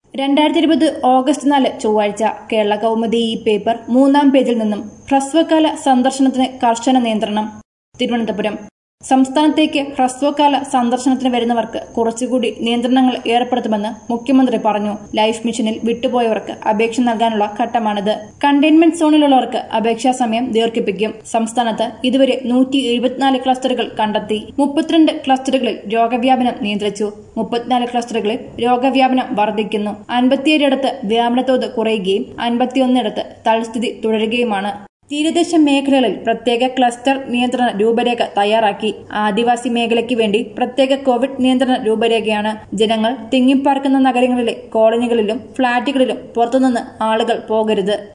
രണ്ടായിരത്തി ഇരുപത് ഓഗസ്റ്റ് നാല് ചൊവ്വാഴ്ച കേരള കൗമുദി ഈ പേപ്പർ മൂന്നാം പേജിൽ നിന്നും ഹ്രസ്വകാല സന്ദർശനത്തിന് കർശന നിയന്ത്രണം തിരുവനന്തപുരം സംസ്ഥാനത്തേക്ക് ഹ്രസ്വകാല സന്ദർശനത്തിന് വരുന്നവർക്ക് കുറച്ചുകൂടി നിയന്ത്രണങ്ങൾ ഏർപ്പെടുത്തുമെന്ന് മുഖ്യമന്ത്രി പറഞ്ഞു ലൈഫ് മിഷനിൽ വിട്ടുപോയവർക്ക് അപേക്ഷ നൽകാനുള്ള ഘട്ടമാണിത് കണ്ടെയ്ൻമെന്റ് സോണിലുള്ളവർക്ക് അപേക്ഷാ സമയം ദീർഘിപ്പിക്കും സംസ്ഥാനത്ത് ഇതുവരെ നൂറ്റി എഴുപത്തിനാല് ക്ലസ്റ്ററുകൾ കണ്ടെത്തി മുപ്പത്തിരണ്ട് ക്ലസ്റ്ററുകളിൽ രോഗവ്യാപനം നിയന്ത്രിച്ചു മുപ്പത്തിനാല് ക്ലസ്റ്ററുകളിൽ രോഗവ്യാപനം വർദ്ധിക്കുന്നു അൻപത്തിയേഴിടത്ത് വ്യാപനത്തോത് കുറയുകയും അൻപത്തിയൊന്നിടത്ത് തൽസ്ഥിതി തുടരുകയുമാണ് തീരദേശ മേഖലകളിൽ പ്രത്യേക ക്ലസ്റ്റർ നിയന്ത്രണ രൂപരേഖ തയ്യാറാക്കി ആദിവാസി മേഖലയ്ക്ക് വേണ്ടി പ്രത്യേക കോവിഡ് നിയന്ത്രണ രൂപരേഖയാണ് ജനങ്ങൾ തിങ്ങിപ്പാർക്കുന്ന നഗരങ്ങളിലെ കോളനികളിലും ഫ്ളാറ്റുകളിലും പുറത്തുനിന്ന് ആളുകൾ പോകരുത്